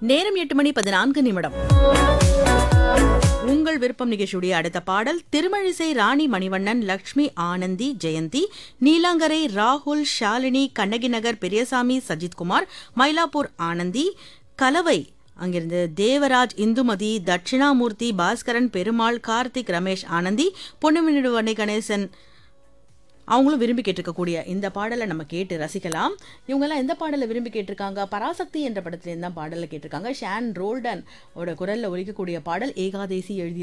நேரம் எட்டு மணி பதினான்கு நிமிடம் உங்கள் விருப்பம் நிகழ்ச்சியுடைய அடுத்த பாடல் திருமழிசை ராணி மணிவண்ணன் லக்ஷ்மி ஆனந்தி ஜெயந்தி நீலாங்கரை ராகுல் ஷாலினி கண்ணகி நகர் பெரியசாமி சஜித்குமார் மயிலாப்பூர் ஆனந்தி கலவை அங்கிருந்து தேவராஜ் இந்துமதி தட்சிணாமூர்த்தி பாஸ்கரன் பெருமாள் கார்த்திக் ரமேஷ் ஆனந்தி பொன்னுமினிடுவனை கணேசன் அவங்களும் விரும்பி கேட்டிருக்கக்கூடிய இந்த பாடலை நம்ம கேட்டு ரசிக்கலாம் இவங்கெல்லாம் எந்த பாடலை விரும்பி கேட்டிருக்காங்க பராசக்தி என்ற படத்துலேருந்து தான் பாடலை கேட்டிருக்காங்க ஷான் ரோல்டன் ஓட குரலில் ஒலிக்கக்கூடிய பாடல் ஏகாதேசி எழுதி